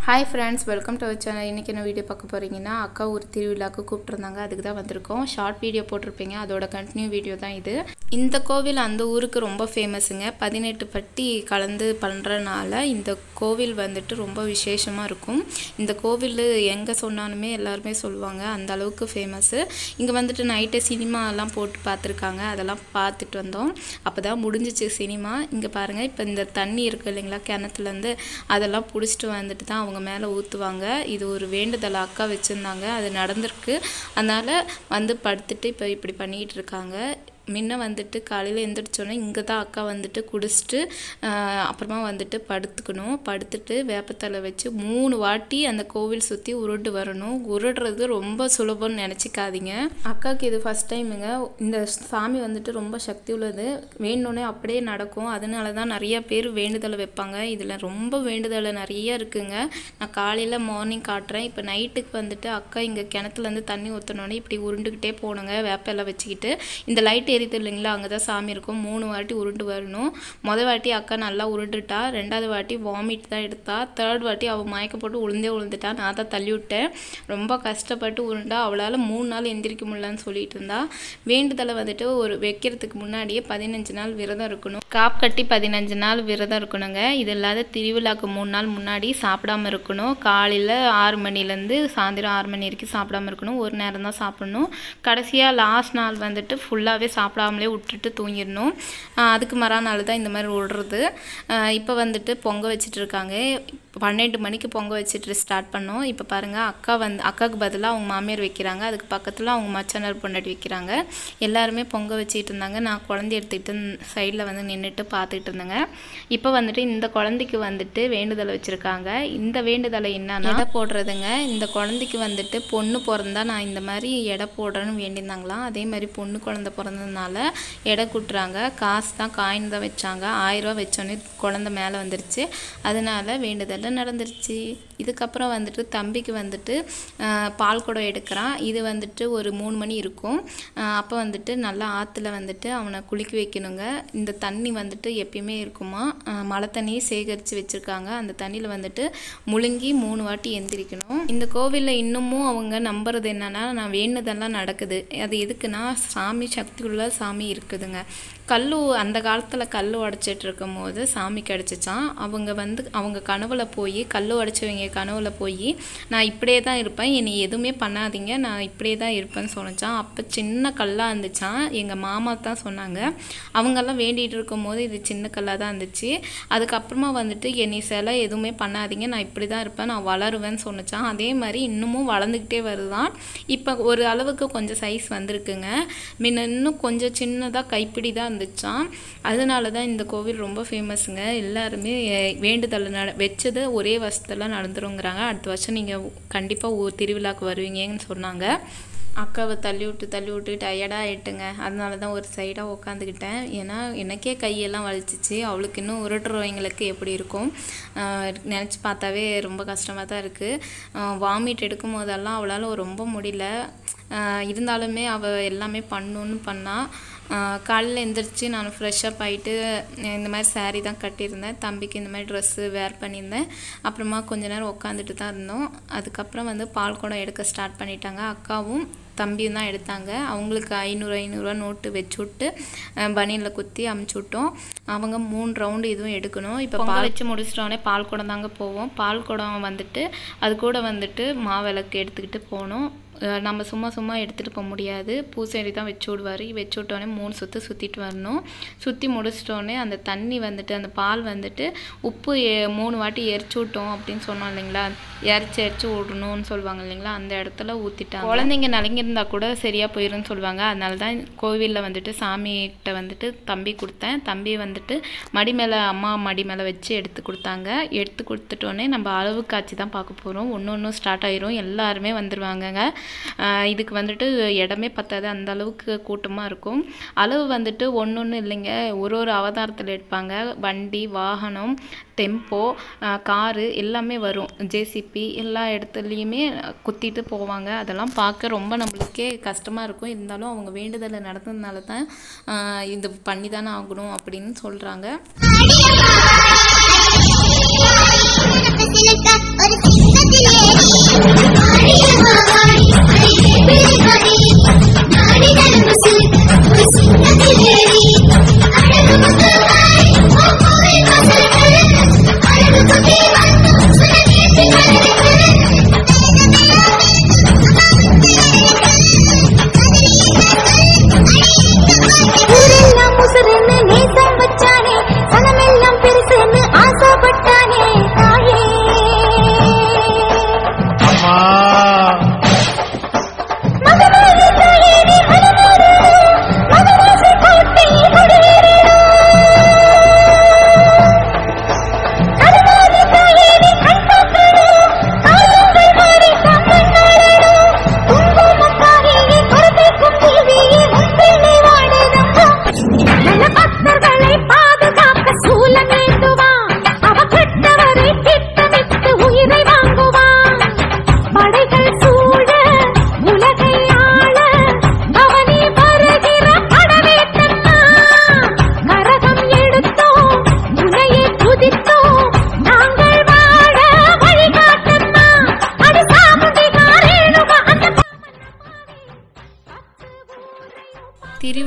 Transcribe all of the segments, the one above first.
hi friends welcome to our channel இன்றைக்கி என்ன video பார்க்க போகிறீங்கன்னா அக்கா ஒரு திருவிழாவுக்கு கூப்பிட்ருந்தாங்க அதுக்கு தான் வந்திருக்கோம் ஷார்ட் வீடியோ போட்டிருப்பீங்க அதோட கண்டினியூ வீடியோ தான் இது இந்த கோவில் அந்த ஊருக்கு ரொம்ப ஃபேமஸுங்க பதினெட்டு பட்டி கலந்து பண்ணுறனால இந்த கோவில் வந்துட்டு ரொம்ப விசேஷமாக இருக்கும் இந்த கோவில் எங்கே சொன்னாலுமே எல்லாருமே சொல்லுவாங்க அந்த அளவுக்கு ஃபேமஸ்ஸு இங்கே வந்துட்டு நைட்டு சினிமாலாம் போட்டு பார்த்துருக்காங்க அதெல்லாம் பார்த்துட்டு வந்தோம் அப்போ தான் முடிஞ்சிச்சு சினிமா இங்கே பாருங்கள் இப்போ இந்த தண்ணி இருக்குது இல்லைங்களா கிணத்துலேருந்து அதெல்லாம் பிடிச்சிட்டு வந்துட்டு தான் அவங்க மேலே ஊற்றுவாங்க இது ஒரு வேண்டுதல் அக்கா வச்சுருந்தாங்க அது நடந்திருக்கு அதனால் வந்து படுத்துட்டு இப்போ இப்படி பண்ணிக்கிட்டு இருக்காங்க முன்ன வந்துட்டு காலையில் எழுந்திரிச்சோன்னே இங்கே தான் அக்கா வந்துட்டு குடிச்சிட்டு ஆஹ், அப்புறமா வந்துட்டு படுத்துக்கணும் படுத்துட்டு வேப்பத்தலை வச்சு மூணு வாட்டி அந்த கோவில் சுற்றி உருண்டு வரணும் உருடுறது ரொம்ப சுலபம்னு நினச்சிக்காதீங்க அக்காவுக்கு இது ஃபஸ்ட் டைமுங்க இந்த சாமி வந்துட்டு ரொம்ப சக்தி உள்ளது வேணுன்னே அப்படியே நடக்கும் அதனால தான் நிறைய பேர் வேண்டுதலை வைப்பாங்க இதில் ரொம்ப வேண்டுதலை நிறைய இருக்குங்க நான் காலையில் மார்னிங் காட்டுறேன் இப்போ நைட்டுக்கு வந்துட்டு அக்கா இங்கே கிணத்துலேருந்து தண்ணி ஊற்றினோடனே இப்படி உருண்டுக்கிட்டே போனோங்க வேப்பெல்லாம் வச்சுக்கிட்டு இந்த லைட் எரியுது இல்லைங்களா அங்கே தான் சாமி இருக்கும் மூணு வாட்டி உருண்டு வரணும் மொதல் வாட்டி அக்கா நல்லா உருண்டுட்டா ரெண்டாவது வாட்டி வாமிட் தான் எடுத்தா தேர்ட் வாட்டி அவள் மயக்க போட்டு உளுந்தே உளுந்துட்டா நான் தான் தள்ளி விட்டேன் ரொம்ப கஷ்டப்பட்டு உருண்டா அவளால் மூணு நாள் எந்திரிக்க முடியலன்னு சொல்லிட்டு இருந்தா வேண்டுதலை வந்துட்டு ஒரு வைக்கிறதுக்கு முன்னாடியே பதினஞ்சு நாள் விரதம் இருக்கணும் காப் கட்டி பதினஞ்சு நாள் விரதம் இருக்கணுங்க இது இல்லாத திருவிழாக்கு மூணு நாள் முன்னாடி சாப்பிடாம இருக்கணும் காலையில் ஆறு மணிலேருந்து சாயந்தரம் ஆறு மணி வரைக்கும் சாப்பிடாம இருக்கணும் ஒரு நேரம் தான் சாப்பிடணும் கடைசியாக லாஸ்ட் நாள் வந்துட்டு ஃபுல்லாகவே சாப்பிடாமலே விட்டுட்டு தூங்கிடணும் ஆஹ் அதுக்கு மறுநாள் தான் இந்த மாதிரி விடுறது இப்போ வந்துட்டு பொங்க வச்சுட்டு இருக்காங்க பன்னெண்டு மணிக்கு பொங்க வச்சுட்டு ஸ்டார்ட் பண்ணோம் இப்போ பாருங்கள் அக்கா வந்து அக்காவுக்கு பதிலாக அவங்க மாமியார் வைக்கிறாங்க அதுக்கு பக்கத்தில் அவங்க மச்சானார் பொண்டாட்டி வைக்கிறாங்க எல்லாருமே பொங்க வச்சுட்டு இருந்தாங்க நான் குழந்தை எடுத்துக்கிட்டு சைடில் வந்து நின்றுட்டு பார்த்துட்டு இருந்தேங்க இப்போ வந்துட்டு இந்த குழந்தைக்கு வந்துட்டு வேண்டுதலை வச்சுருக்காங்க இந்த வேண்டுதலை என்னன்னா எடை போடுறதுங்க இந்த குழந்தைக்கு வந்துட்டு பொண்ணு பிறந்தா நான் இந்த மாதிரி எடை போடுறேன்னு வேண்டியிருந்தாங்களாம் அதே மாதிரி பொண்ணு குழந்தை பிறந்ததுனால எடை கூட்டுறாங்க காசு தான் காயின் தான் வச்சாங்க ஆயிரரூவா வச்சோன்னே குழந்தை மேலே வந்துருச்சு அதனால வேண்டுதல் நடந்துருச்சு இதுக்கப்புறம் வந்துட்டு தம்பிக்கு வந்துட்டு ஆஹ், பால் குடம் எடுக்கிறான் இது வந்துட்டு ஒரு மூணு மணி இருக்கும் ஆஹ், அப்போ வந்துட்டு நல்லா ஆற்றுல வந்துட்டு அவனை குளிக்க வைக்கணுங்க இந்த தண்ணி வந்துட்டு எப்பயுமே இருக்குமா ஆஹ், மழை தண்ணியை சேகரித்து வச்சுருக்காங்க அந்த தண்ணியில் வந்துட்டு முழுங்கி மூணு வாட்டி எந்திரிக்கணும் இந்த கோவிலில் இன்னமும் அவங்க நம்புறது என்னன்னா நான் வேணுதெல்லாம் நடக்குது அது எதுக்குன்னா சாமி சக்தி உள்ள சாமி இருக்குதுங்க கல் அந்த காலத்தில் கல் உடச்சிட்டு இருக்கும் போது சாமி கிடச்சிச்சான் அவங்க வந்து அவங்க கனவுல போய் கல் உடச்சவங்க கனவுல போய் நான் இப்படியே தான் இருப்பேன் என்னை எதுவுமே பண்ணாதீங்க நான் இப்படியே தான் இருப்பேன்னு சொன்னச்சான் அப்போ சின்ன கல்லாக இருந்துச்சான் எங்கள் மாமா தான் சொன்னாங்க அவங்கெல்லாம் வேண்டிகிட்டு இருக்கும் போது இது சின்ன கல்லாக தான் இருந்துச்சு அதுக்கப்புறமா வந்துட்டு என்னை சிலை எதுவுமே பண்ணாதீங்க நான் இப்படி தான் இருப்பேன் நான் வளருவேன்னு சொன்னச்சான் அதே மாதிரி இன்னமும் வளர்ந்துக்கிட்டே வருதான் இப்போ ஒரு அளவுக்கு கொஞ்சம் சைஸ் வந்திருக்குங்க முன்ன இன்னும் கொஞ்சம் சின்னதாக கைப்பிடி தான் இருந்துச்சான் அதனால தான் இந்த கோவில் ரொம்ப ஃபேமஸுங்க எல்லாருமே அஹ், வேண்டுதல் நட வச்சது ஒரே வருஷத்தில் நடந்துருங்கிறாங்க அடுத்த வருஷம் நீங்கள் கண்டிப்பாக திருவிழாக்கு வருவீங்கன்னு சொன்னாங்க அக்காவை தள்ளி விட்டு தள்ளி விட்டு டயர்டாக ஆயிட்டுங்க அதனால தான் ஒரு சைடாக உட்காந்துக்கிட்டேன் ஏன்னா எனக்கே கையெல்லாம் வலிச்சிச்சு அவளுக்கு இன்னும் உருட்டுறவங்களுக்கு எப்படி இருக்கும் நினச்சி பார்த்தாவே ரொம்ப கஷ்டமாக தான் இருக்குது வாமிட் எடுக்கும் போதெல்லாம் அவளால் ரொம்ப முடியல ஆஹ் இருந்தாலுமே அவள் எல்லாமே பண்ணணுன்னு பண்ணா ஆஹ் காலையில் எந்திரிச்சு நான் ஃப்ரெஷ்ஷப் ஆகிட்டு இந்த மாதிரி saree தான் கட்டியிருந்தேன் தம்பிக்கு இந்த மாதிரி ட்ரெஸ்ஸு வேர் பண்ணியிருந்தேன் அப்புறமா கொஞ்ச நேரம் உட்காந்துட்டு தான் இருந்தோம் அதுக்கப்புறம் வந்து பால் குடம் எடுக்க ஸ்டார்ட் பண்ணிட்டாங்க அக்காவும் தம்பியும் தான் எடுத்தாங்க அவங்களுக்கு ஐநூறு ஐநூறுரூவா நோட்டு வச்சு விட்டு பனியில் குத்தி அமுச்சு விட்டோம் அவங்க மூணு ரவுண்டு இதுவும் எடுக்கணும் இப்போ பால் வச்சு முடிச்சிட்டோடனே பால் குடம் தாங்க போவோம் பால் குடம் வந்துட்டு அது கூட வந்துட்டு மாவிளக்கு எடுத்துக்கிட்டு போகணும் அஹ் நம்ம சும்மா சும்மா எடுத்துகிட்டு போக முடியாது பூசேரி தான் வச்சு விடுவார் வச்சு விட்டோடனே மூணு சுற்று சுற்றிட்டு வரணும் சுற்றி முடிச்சிட்டோடனே அந்த தண்ணி வந்துட்டு அந்த பால் வந்துட்டு உப்பு எ- மூணு வாட்டி எரிச்சு விட்டோம் அப்படின்னு சொன்னோம் இல்லைங்களா எரிச்சு எரிச்சு விடணும்னு சொல்லுவாங்க இல்லைங்களா அந்த இடத்துல ஊற்றிட்டாங்க குழந்தைங்க நலங்கிருந்தா கூட சரியாக போயிரும்னு சொல்லுவாங்க அதனால தான் கோவிலில் வந்துட்டு சாமிகிட்ட வந்துட்டு தம்பி கொடுத்தேன் தம்பி வந்துட்டு மடி மேலே அம்மா மடி மேலே வச்சு எடுத்து கொடுத்தாங்க எடுத்து கொடுத்துட்டோன்னே நம்ம அளவு காட்சி தான் பார்க்க போகிறோம் ஒன்று ஒன்று ஸ்டார்ட் ஆயிரும் எல்லாருமே வந்துடுவாங்கங்க ஆஹ் இதுக்கு வந்துட்டு இடமே பத்தாது அந்த அளவுக்கு கூட்டமாக இருக்கும் அளவு வந்துட்டு ஒன்று ஒன்று இல்லைங்க ஒரு ஒரு அவதாரத்தில் எடுப்பாங்க வண்டி வாகனம் டெம்போ காரு எல்லாமே வரும் ஜேசிபி எல்லா இடத்துலையுமே குத்திட்டு போவாங்க அதெல்லாம் பார்க்க ரொம்ப நம்மளுக்கே கஷ்டமாக இருக்கும் இருந்தாலும் அவங்க வேண்டுதலை நடந்ததுனால தான் ஆஹ் இது பண்ணி தானே ஆகணும் அப்படின்னு சொல்கிறாங்க சிலுக்க ஒரு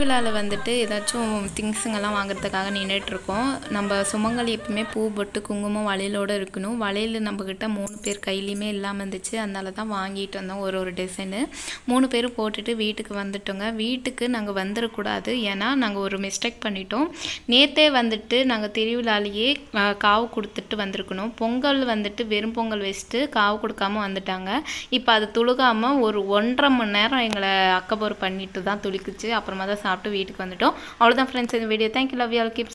திருவிழாவில் வந்துட்டு ஏதாச்சும் திங்ஸுங்கெல்லாம் வாங்குறதுக்காக நின்றுட்டுருக்கோம் நம்ம சுமங்கலி எப்பவுமே பூ பொட்டு குங்குமம் வளையலோடு இருக்கணும் வளையல் நம்மக்கிட்ட மூணு பேர் கையிலையுமே இல்லாமல் இருந்துச்சு அதனால தான் வாங்கிட்டு வந்தோம் ஒரு ஒரு டிசைனு மூணு பேரும் போட்டுட்டு வீட்டுக்கு வந்துட்டோங்க வீட்டுக்கு நாங்கள் வந்துடக்கூடாது ஏன்னா நாங்கள் ஒரு மிஸ்டேக் பண்ணிட்டோம் நேற்றே வந்துட்டு நாங்கள் திருவிழாலேயே அஹ், காவு கொடுத்துட்டு வந்திருக்கணும் பொங்கல் வந்துட்டு வெறும் பொங்கல் வச்சுட்டு காவு கொடுக்காம வந்துட்டாங்க இப்போ அது துளுகாமல் ஒரு ஒன்றரை மணி நேரம் எங்களை அக்கபோர் பண்ணிட்டு தான் துளிக்குச்சு அப்புறமா தான் சாப்பிட்டு வீட்டுக்கு வந்துட்டோம் அவ்வளோதான் ஃப்ரெண்ட்ஸ் இந்த video thank you love you all keep